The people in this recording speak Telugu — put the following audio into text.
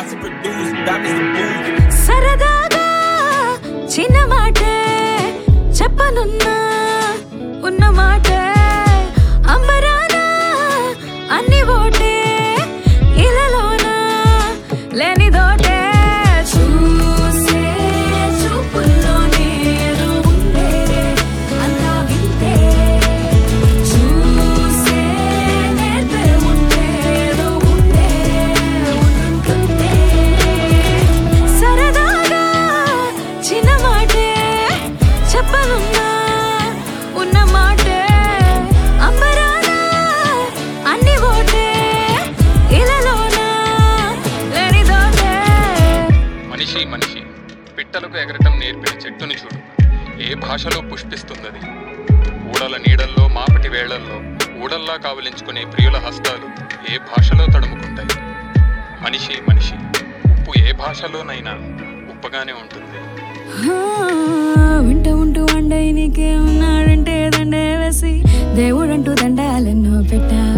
got to produce. Diamonds the booth. సరదాగా చిన్న మాటే చెప్పనున్నా ఉన్న మాటే అంబరాన అన్ని ఓటే ఇలలోన లేనిదోటే చూసే చూపుల్లోనే ఏదో ఉందే అంతా వింటే చూసే నేర్పే ఉంటే ఏదో ఉందే ఉంటుంటే సరదాగా చిన్న మాటే చెప్పనున్నా ఉన్న మాటే అంబరాన అన్ని ఓటే ఇలలోన లేనిదోటే మనిషి మనిషి పిట్టలకు ఎగరటం నేర్పిన చెట్టుని చూడు ఏ భాషలో పుష్పిస్తుందది ఊడల నీడల్లో మాపటి వేళల్లో ఊడల్లా కావలించుకునే ప్రియుల హస్తాలు ఏ భాషలో తడుముకుంటాయి మనిషి మనిషి ఉప్పు ఏ భాషలోనైనా ఉప్పగానే ఉంటుంది ఆ, వింట ఉంటూ వండై నీకే ఉన్నాడంటే దండే వేసి దేవుడంటూ దండాలెన్నో పెట్టా